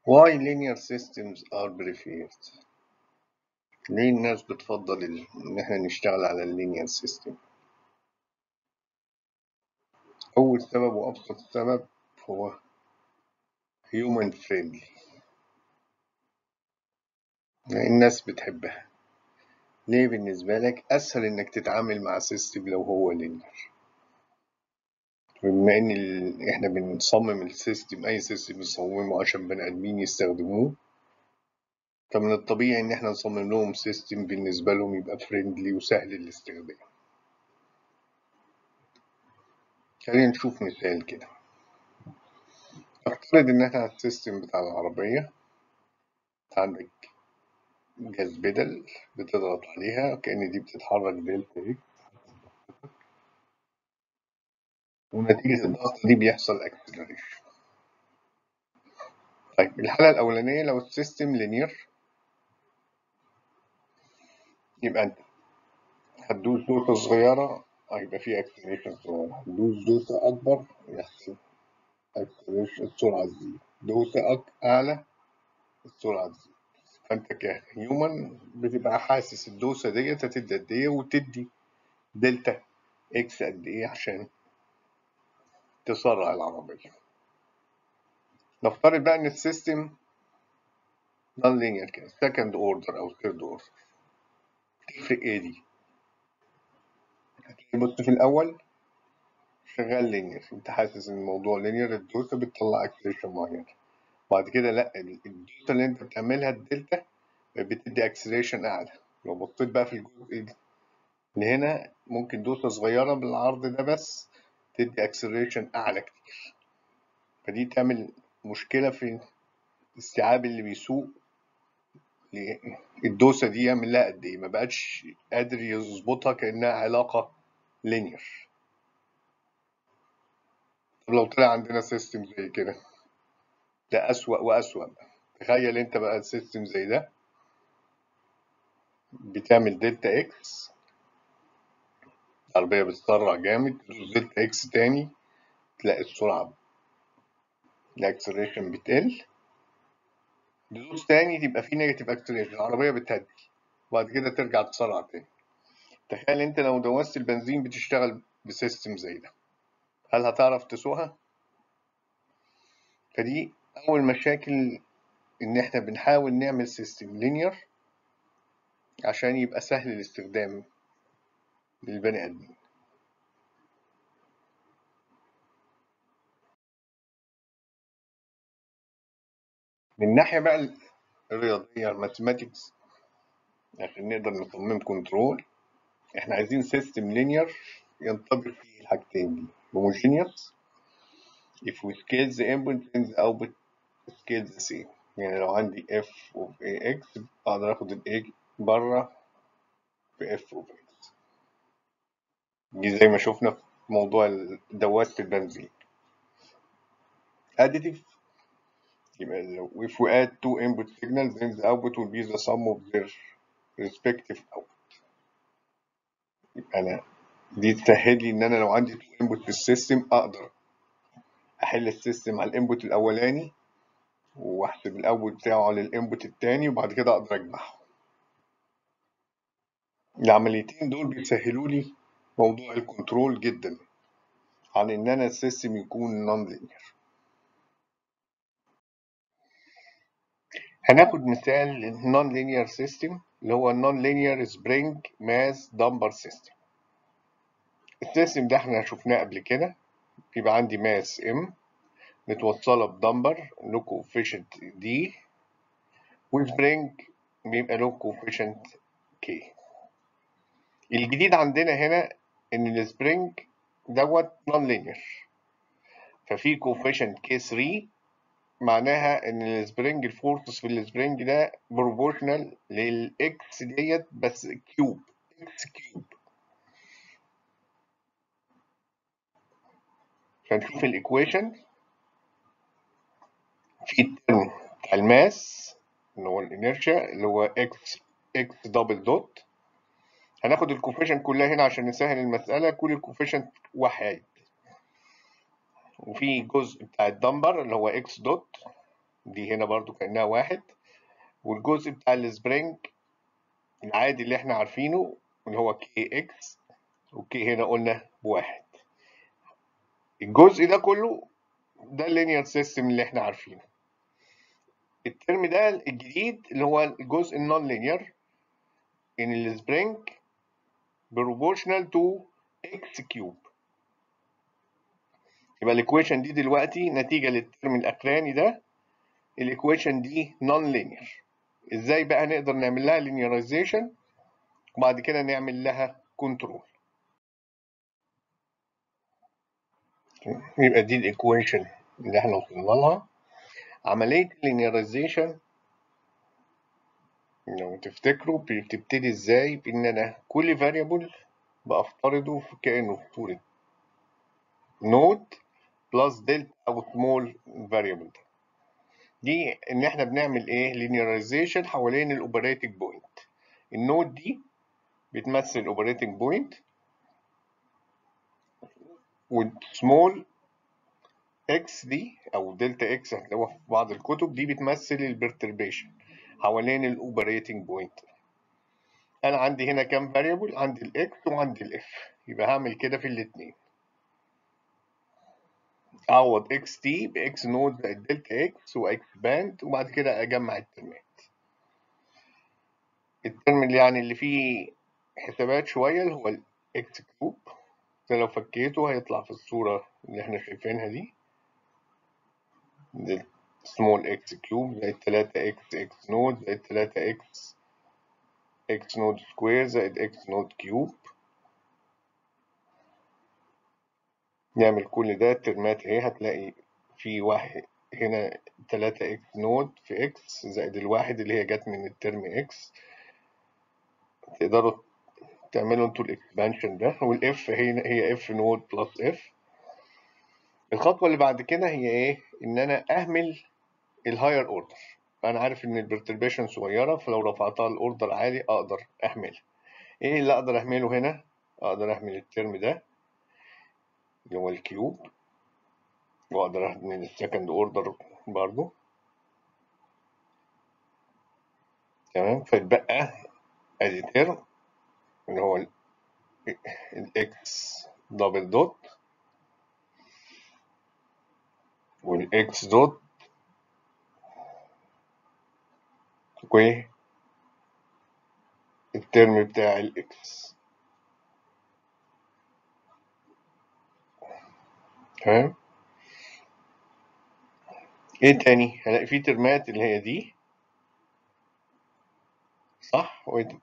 Why linear systems are preferred ليه الناس بتفضل ال- إن إحنا نشتغل على اللينير سيستم أول سبب وأبسط سبب هو human friendly يعني الناس بتحبها ليه بالنسبة لك أسهل إنك تتعامل مع سيستم لو هو لينير بما إن ال... إحنا بنصمم السيستم أي سيستم بنصممه عشان بني آدمين يستخدموه فمن الطبيعي إن إحنا نصمم لهم سيستم بالنسبة لهم يبقى فريندلي وسهل الاستخدام خلينا نشوف مثال كده افترض إن إحنا السيستم بتاع العربية عندك جاز بدل بتضغط عليها كأن دي بتتحرك دلتا إكس ونتيجة الضغط دي بيحصل اكسلريشن طيب الحالة الأولانية لو السيستم لينير يبقى أنت هتدوس دوسة صغيرة هيبقى فيه اكسلريشن صغيرة هتدوس دوسة أكبر يحصل اكسلريشن السرعة تزيد دوسة أك- أعلى السرعة تزيد فأنت كهيومن بتبقى حاسس الدوسة ديت هتدي قد إيه وتدي دلتا إكس قد إيه عشان تسرع العربية نفترض بقى إن السيستم نون لينير كده سكند اوردر أو ثيرد اوردر تفرق إيه دي؟ هتلاقي بص في الأول شغال لينير أنت حاسس إن الموضوع لينير الدوسة بتطلع اكسلريشن معين بعد كده لا الدوسة اللي أنت بتعملها الدلتا بتدي اكسلريشن أعلى لو بصيت بقى في الجزء اللي هنا ممكن دوسة صغيرة بالعرض ده بس تدي اكسلريشن أعلى كتير فدي تعمل مشكلة في استيعاب اللي بيسوق ل- الدوسة دي يعمل لها قد إيه ما بقتش قادر يظبطها كأنها علاقة لينير طب لو طلع عندنا سيستم زي كده ده أسوأ وأسوأ تخيل أنت بقى سيستم زي ده بتعمل دلتا إكس العربية بتسرع جامد تدوس دلتا إكس تاني تلاقي السرعة الأكسلريشن بتقل تدوس تاني تبقى في نيجاتيف أكسلريشن العربية بتهدي وبعد كده ترجع تسرع تاني تخيل أنت لو دوست البنزين بتشتغل بسيستم زي ده هل هتعرف تسوقها؟ فدي أول مشاكل إن إحنا بنحاول نعمل سيستم لينير عشان يبقى سهل الاستخدام للبني آدمين من الناحية بقى الرياضية الماثيماتكس عشان نقدر نصمم كنترول إحنا عايزين سيستم لينير ينطبق فيه الحاجتين دي homogeneous if we scale the input then the output scale the same يعني لو عندي f of ax أقدر آخد ال a بره في f of x دي زي ما شفنا في موضوع ال- دواسة البنزين additive يبقى لو if we add two input signals then the output will be the sum of their respective output يبقى أنا دي تسهل لي إن أنا لو عندي two input في السيستم أقدر أحل السيستم على الانبوت الأولاني وأحسب الأوت بتاعه على الانبوت التاني وبعد كده أقدر أجمعهم العمليتين دول بيسهلوا لي موضوع الكنترول جدا عن إن أنا السيستم يكون نون لينير هناخد مثال نون لينير سيستم اللي هو نون لينير سبرينج ماس دمبر سيستم السيستم ده احنا شفناه قبل كده بيبقى عندي ماس ام متوصله بدمبر له كوفيشنت دي وسبرينج بيبقى له كوفيشنت كي الجديد عندنا هنا ان السبرينج دوت نون لينير ففي كوفيشنت كي 3 معناها ان السبرينج الفورسز في السبرينج ده بروبورشنال للاكس ديت بس كيوب اكس كيوب فنشوف الايكويشن في الترم بتاع الماس اللي هو الانيرشيا اللي هو اكس اكس دبل دوت هناخد الكوفيشن كلها هنا عشان نسهل المسألة كل الكوفيشن واحد وفي جزء بتاع الدمبر اللي هو اكس دوت دي هنا برضو كأنها واحد والجزء بتاع السبرينج العادي اللي احنا عارفينه اللي هو كي اكس وكي هنا قلنا بواحد الجزء ده كله ده اللينير سيستم اللي احنا عارفينه الترم ده الجديد اللي هو الجزء النون لينير ان السبرينج بروبورشنال تو اكس كيوب يبقى الايكويشن دي دلوقتي نتيجه للترم الاخراني ده الايكويشن دي نون لينير ازاي بقى نقدر نعمل لها لينيرايزيشن وبعد كده نعمل لها كنترول يبقى دي الايكويشن اللي احنا وصلنا لها عمليه اللينيرايزيشن لو تفتكروا بتبتدي ازاي بان انا كل فاريبل بفترضه في كانه في صوره نود بلس دلتا او سمول فاريبل ده دي ان احنا بنعمل ايه لينيرايزيشن حوالين الاوبريتنج بوينت النود دي بتمثل الاوبريتنج بوينت والسمول اكس دي او دلتا اكس هتلاقوها في بعض الكتب دي بتمثل البرتربيشن حوالين الاوبريتنج بوينت انا عندي هنا كام فاريبل عندي الاكس وعندي الاف يبقى هعمل كده في الاثنين اعوض اكس تي باكس نود زائد دلتا اكس واكس باند وبعد كده اجمع الترمات الترم اللي يعني اللي فيه حسابات شويه اللي هو الاكس كيوب ده لو فكيته هيطلع في الصوره اللي احنا شايفينها دي سمول اكس كيوب زائد 3 اكس اكس نود زائد 3 اكس اكس نود سكوير زائد اكس نود كيوب نعمل كل ده ترمات اهي هتلاقي في واحد هنا 3 اكس نود في اكس زائد الواحد اللي هي جت من الترم اكس تقدروا تعملوا انتوا الاكسبانشن ده والاف هنا هي اف نود بلس اف الخطوه اللي بعد كده هي ايه ان انا اهمل الهاير اوردر انا عارف ان البرتربيشن صغيره فلو رفعتها الاوردر عالي اقدر اهملها ايه اللي اقدر اهمله هنا اقدر اهمل الترم ده اللي هو الكيوب واقدر اهمل السكند اوردر برضو تمام فيتبقى ادي ترم اللي هو الاكس دبل دوت والاكس دوت والترم بتاع الاكس تمام ايه تاني هلاقي في ترمات اللي هي دي صح وايه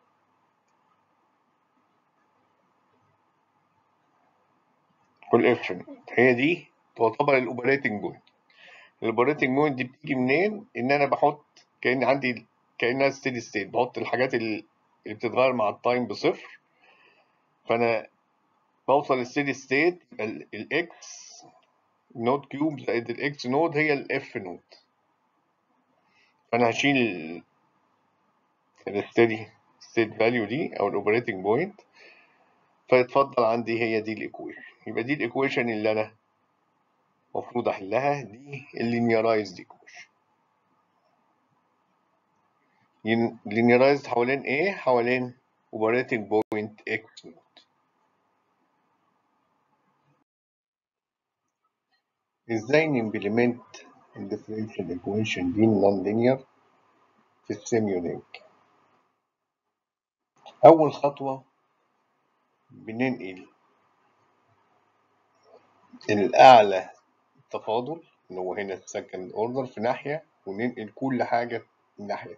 والاف هي دي تعتبر الاوبريتنج بوينت الاوبريتنج بوينت دي بتيجي منين ان انا بحط كان عندي كانها ستيدي ستيت بحط الحاجات اللي بتتغير مع التايم بصفر فانا بوصل للستيدي ستيت الاكس نود كيوب زائد الاكس نود هي الاف نود فانا هشيل الستيدي ستيت فاليو دي او الاوبريتنج بوينت فيتفضل عندي هي دي الايكويشن يبقى دي الايكويشن اللي انا المفروض احلها دي اللينيرايزد ايكويشن لينيرايزد حوالين ايه حوالين اوبريتنج بوينت اكس نود ازاي نمبلمنت الديفرنشال ايكويشن دي نون لينير في السيميولينك اول خطوه بننقل الاعلى تفاضل اللي هو هنا السكند اوردر في ناحيه وننقل كل حاجه من ناحيه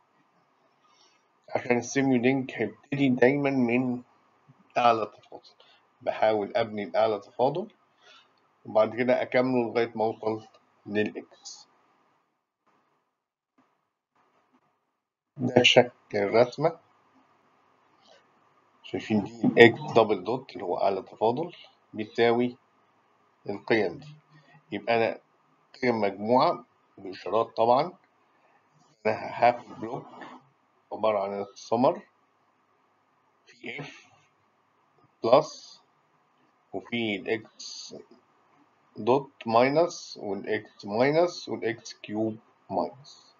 عشان السيميولينك هيبتدي دايما من اعلى تفاضل بحاول ابني الاعلى تفاضل وبعد كده اكمله لغايه ما اوصل للاكس ده شكل الرسمه شايفين دي الاكس دبل دوت اللي هو اعلى تفاضل بيساوي القيم دي يبقى انا قيم مجموعه باشارات طبعا انا هاخد بلوك عباره عن السمر في اف بلس وفي الاكس دوت ماينس والاكس ماينس والاكس كيوب ماينس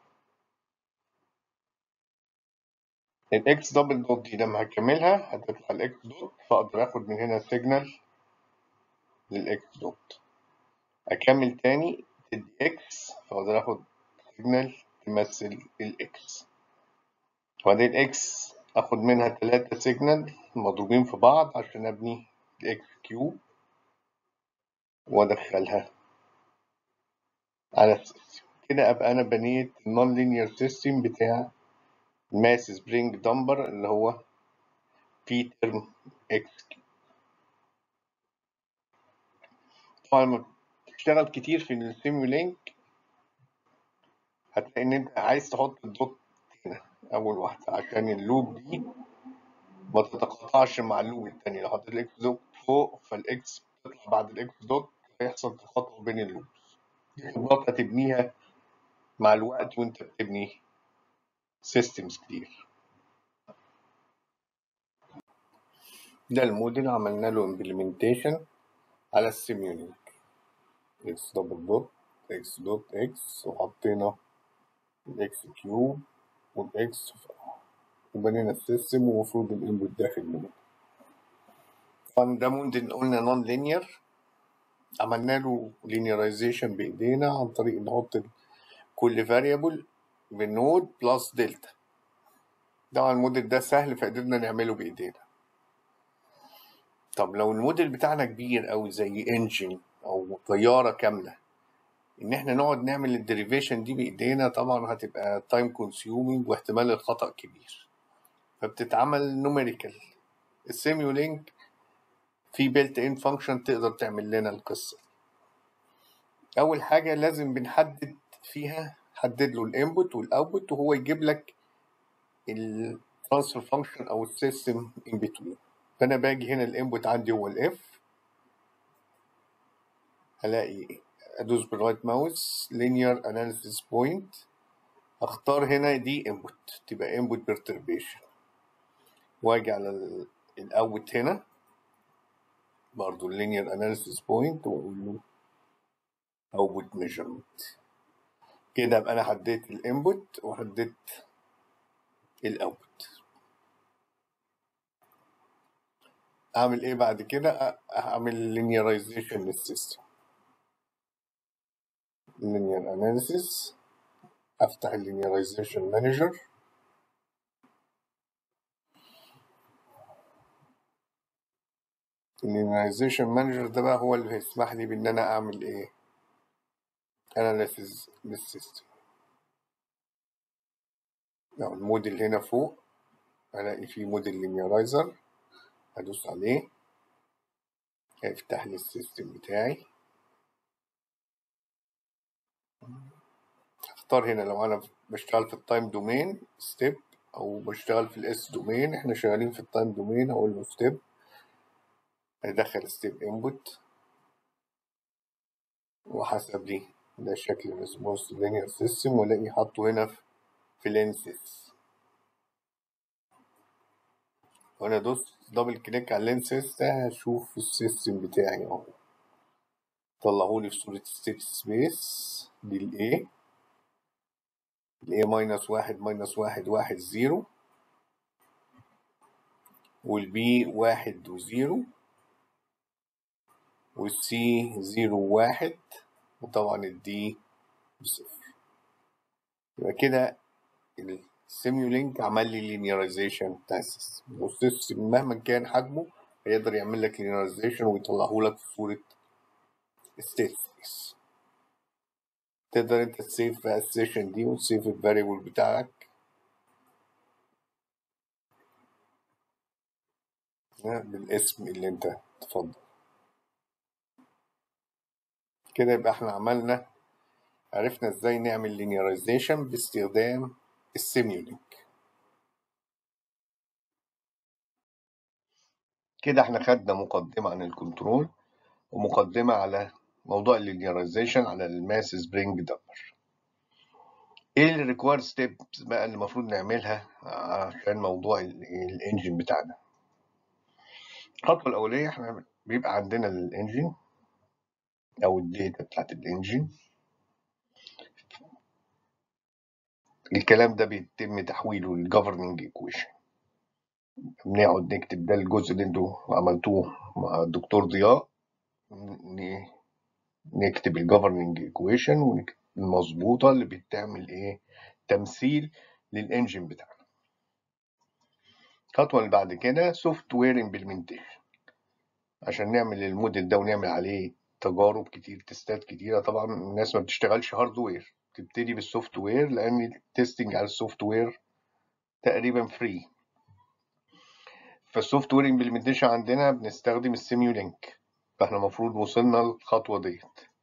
الاكس دبل دوت دي لما هكملها هتطلع الاكس دوت فاقدر اخد من هنا سيجنال للاكس دوت اكمل تاني تدي اكس فاقدر اخد سيجنال تمثل الاكس وبعدين الاكس اخد منها تلاتة سيجنال مضروبين في بعض عشان ابني الاكس كيوب وادخلها على السيستم كده ابقى انا بنيت النون لينير سيستم بتاع الماس سبرينج دمبر اللي هو بي ترم اكس طبعا لما تشتغل كتير في السيمولينك هتلاقي ان انت عايز تحط الدوت هنا اول واحده عشان اللوب دي ما تتقاطعش مع اللوب التاني لو حطيت الاكس دوت فوق فالاكس بتطلع بعد الاكس دوت هيحصل تقاطع بين اللوبس دي خبرات هتبنيها مع الوقت وانت بتبني سيستمز كتير ده الموديل عملنا له امبلمنتيشن على السيميولينك اكس دبل دوت اكس دوت اكس وحطينا الاكس كيوب والاكس وبنينا السيستم ومفروض الانبوت داخل منه طبعا ده موديل قلنا نون لينير عملنا له لينيرايزيشن بايدينا عن طريق نحط كل فاريبل بنود بلس دلتا طبعا الموديل ده سهل فقدرنا نعمله بايدينا طب لو الموديل بتاعنا كبير أوي زي انجن او طياره كامله ان احنا نقعد نعمل الديريفيشن دي بايدينا طبعا هتبقى تايم كونسيومينج واحتمال الخطا كبير فبتتعمل نوميريكال السيميولينك في بيلت ان فانكشن تقدر تعمل لنا القصه اول حاجه لازم بنحدد فيها حدد له الانبوت والاوتبوت وهو يجيب لك الترانسفير فانكشن او السيستم ان بتوين فانا باجي هنا الانبوت عندي هو الاف هلاقي ادوس بالرايت ماوس لينير اناليسيس بوينت اختار هنا دي انبوت تبقى انبوت بيرتربيشن واجي على الاوت هنا برضو اللينير اناليسيس بوينت واقول له اوتبوت ميجرمنت كده ابقى انا حددت الانبوت وحددت الاوتبوت اعمل ايه بعد كده اعمل لينيرايزيشن للسيستم linear analysis افتح اللينيرايزيشن مانجر اللينيرايزيشن مانجر ده بقى هو اللي هيسمح لي بان انا اعمل ايه analysis للسيستم لو الموديل هنا فوق الاقي فيه موديل لينيرايزر هدوس عليه هيفتح لي السيستم بتاعي اختار هنا لو انا بشتغل في التايم دومين ستيب او بشتغل في الاس دومين احنا شغالين في التايم دومين اقول له ستيب هيدخل ستيب انبوت وحسب لي ده شكل الريسبونس لينير سيستم والاقي حاطه هنا في لينسز وانا دوست دبل كليك على اللينسز ده هشوف السيستم بتاعي اهو طلعهولي في صورة ستيت سبيس دي الاي الاي ماينس واحد ماينس واحد واحد زيرو والبي واحد وزيرو والسي زيرو واحد وطبعا الدي بصفر يبقى كده السيميولينك عمل لي لينيرايزيشن بتاع السيستم والسيستم مهما كان حجمه هيقدر يعمل لك لينيرايزيشن ويطلعه لك في صورة ستيت سبيس تقدر انت تسيف بقى السيشن دي وتسيف الفاريبل بتاعك بالاسم اللي انت تفضل كده يبقى احنا عملنا عرفنا ازاي نعمل لينيرايزيشن باستخدام السيميولينك كده احنا خدنا مقدمة عن الكنترول ومقدمة على موضوع اللينيرايزيشن على الماس سبرينج دمبر ايه الريكويرد ستيبس بقى اللي المفروض نعملها عشان موضوع الانجن بتاعنا الخطوة الأولية احنا بيبقى عندنا الانجن او الداتا بتاعت الانجن الكلام ده بيتم تحويله للجفرننج ايكويشن بنقعد نكتب ده الجزء اللي انتوا عملتوه مع الدكتور ضياء ن- نكتب الجفرننج ايكويشن المظبوطه اللي بتعمل ايه تمثيل للانجن بتاعنا الخطوه اللي بعد كده سوفت وير امبلمنتيشن عشان نعمل الموديل ده ونعمل عليه تجارب كتير تستات كتيره طبعا الناس ما بتشتغلش هاردوير تبتدي بالسوفت وير لان التستنج على السوفت وير تقريبا فري فالسوفت وير امبلمنتيشن عندنا بنستخدم السيميو لينك فاحنا المفروض وصلنا للخطوه ديت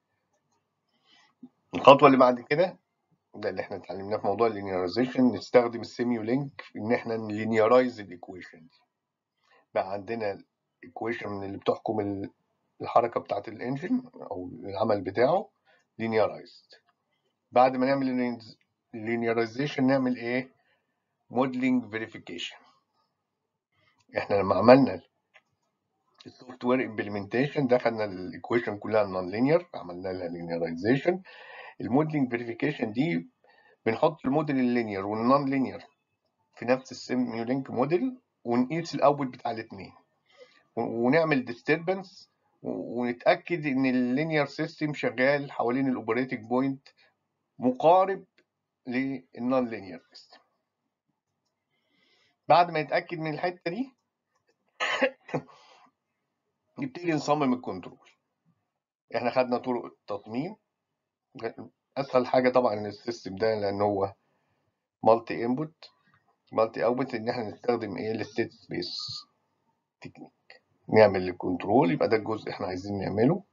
الخطوه اللي بعد كده ده اللي احنا اتعلمناه في موضوع اللينيرايزيشن نستخدم السيميو لينك في ان احنا نلينيرايز الايكويشن دي بقى عندنا الايكويشن اللي بتحكم ال- الحركه بتاعه الانجن او العمل بتاعه لينيرايزد بعد ما نعمل لينيرايزيشن نعمل ايه موديلنج فيريفيكيشن احنا لما عملنا السوفت وير امبلمنتيشن دخلنا الايكويشن كلها نون لينير عملنا لها لينيرايزيشن الموديلنج فيريفيكيشن دي بنحط الموديل اللينير والنون لينير في نفس السيميو لينك موديل ونقيس الاوتبوت بتاع الاثنين ونعمل ديستربنس ونتاكد ان اللينير سيستم شغال حوالين الاوبريتنج بوينت مقارب للنون لينير سيستم بعد ما نتاكد من الحته دي نبتدي نصمم الكنترول احنا خدنا طرق التصميم اسهل حاجه طبعا السيستم ده لان هو مالتي انبوت مالتي اوتبوت ان احنا نستخدم ايه الستيت سبيس تكنيك نعمل الكنترول يبقى ده الجزء احنا عايزين نعمله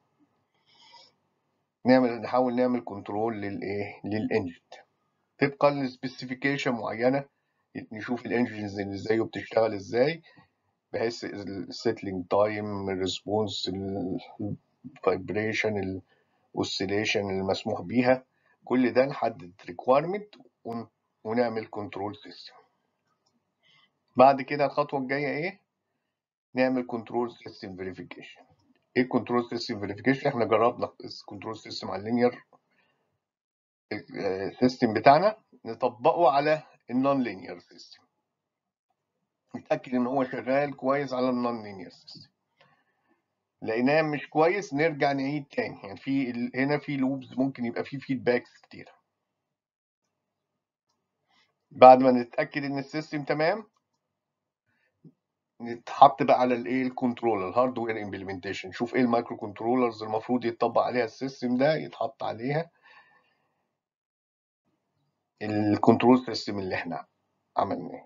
نعمل نحاول نعمل كنترول للايه للانجن طبقا لسبيسيفيكيشن معينه نشوف الانجنز اللي ازاي وبتشتغل ازاي بحيث السيتلينج تايم الريسبونس الفايبريشن الاوسيليشن المسموح بيها كل ده نحدد ريكويرمنت ونعمل كنترول سيستم بعد كده الخطوه الجايه ايه نعمل كنترول سيستم فيريفيكيشن ايه الكنترول سيستم فيريفيكيشن احنا جربنا الكنترول سيستم على اللينير سيستم بتاعنا نطبقه على النون لينير سيستم نتاكد ان هو شغال كويس على النون لينير سيستم لقيناه مش كويس نرجع نعيد تاني يعني في ال... هنا في لوبز ممكن يبقى في فيدباكس كتير بعد ما نتاكد ان السيستم تمام نتحط بقى على الايه الكنترولر الهاردوير امبلمنتيشن شوف ايه المايكرو كنترولرز المفروض يتطبق عليها السيستم ده يتحط عليها الكنترول سيستم اللي احنا عملناه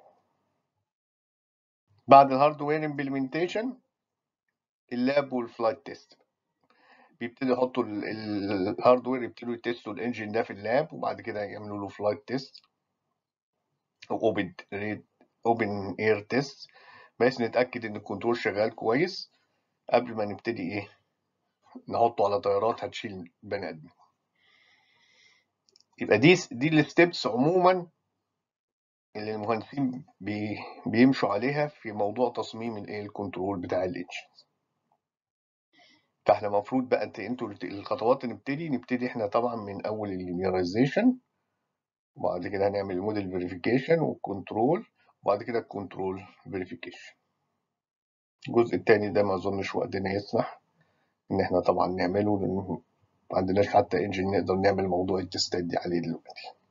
بعد الهاردوير امبلمنتيشن اللاب والفلايت تيست بيبتدوا يحطوا الهاردوير يبتدوا يتستوا الانجن ده في اللاب وبعد كده يعملوا له فلايت تيست او اوبن اوبن اير تيست بحيث نتاكد ان الكنترول شغال كويس قبل ما نبتدي ايه نحطه على طيارات هتشيل بني ادمين يبقى دي دي الستبس عموما اللي المهندسين بي بيمشوا عليها في موضوع تصميم الايه الكنترول بتاع الانجنز فاحنا المفروض بقى انت انتوا الخطوات نبتدي نبتدي احنا طبعا من اول اللينيرايزيشن وبعد كده هنعمل الموديل فيريفيكيشن والكنترول وبعد كده الكنترول فيريفيكيشن الجزء التاني ده ما اظنش وقتنا يسمح ان احنا طبعا نعمله لان ما عندناش حتى انجن نقدر نعمل موضوع التستات دي عليه دلوقتي